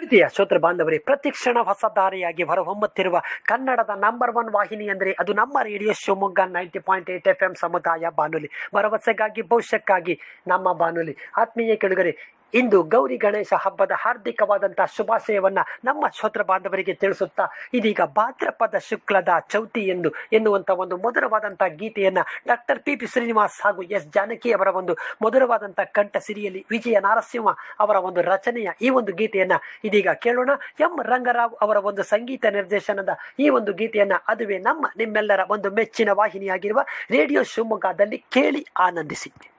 ಪ್ರೀತಿಯ ಶ್ರೋತೃ ಬಾಂಧವರೇ ಪ್ರತಿಕ್ಷಣ ಹೊಸ ದಾರಿಯಾಗಿ ಹೊರಹೊಮ್ಮುತ್ತಿರುವ ಕನ್ನಡದ ನಂಬರ್ ಒನ್ ವಾಹಿನಿ ಅಂದರೆ ಅದು ನಮ್ಮ radio Shivamogga ninety point eight F M ಸಮುದಾಯ ಬಾನುಲಿ ಭರವಸೆಗಾಗಿ ಭವಿಷ್ಯಕ್ಕಾಗಿ ನಮ್ಮ ಬಾನುಲಿ ಆತ್ಮೀಯ ಕೆಳಗರೆ ಇಂದು ಗೌರಿ ಗಣೇಶ ಹಬ್ಬದ ಹಾರ್ದಿಕವಾದಂತಹ ಶುಭಾಶಯವನ್ನ ನಮ್ಮ ಶ್ರೋತೃ ಬಾಂಧವರಿಗೆ ತಿಳಿಸುತ್ತಾ ಇದೀಗ ಭಾದ್ರಪದ ಶುಕ್ಲದ ಚೌತಿ ಎಂದು ಎನ್ನುವಂತ ಒಂದು ಮಧುರವಾದಂತಹ ಗೀತೆಯನ್ನ ಡಾಕ್ಟರ್ ಪಿ ಪಿ ಶ್ರೀನಿವಾಸ್ ಹಾಗೂ ಎಸ್ ಜಾನಕಿ ಅವರ ಒಂದು ಮಧುರವಾದಂತಹ ಕಂಠ ಸಿರಿಯಲ್ಲಿ ವಿಜಯ ನರಸಿಂಹ ಅವರ ಒಂದು ರಚನೆಯ ಈ ಒಂದು ಗೀತೆಯನ್ನ ಇದೀಗ ಕೇಳೋಣ ಎಂ ರಂಗರಾವ್ ಅವರ ಒಂದು ಸಂಗೀತ ನಿರ್ದೇಶನದ ಈ ಒಂದು ಗೀತೆಯನ್ನ ಅದುವೇ ನಮ್ಮ ನಿಮ್ಮೆಲ್ಲರ ಒಂದು ಮೆಚ್ಚಿನ ವಾಹಿನಿಯಾಗಿರುವ ರೇಡಿಯೋ ಶಿವಮೊಗ್ಗದಲ್ಲಿ ಕೇಳಿ ಆನಂದಿಸಿ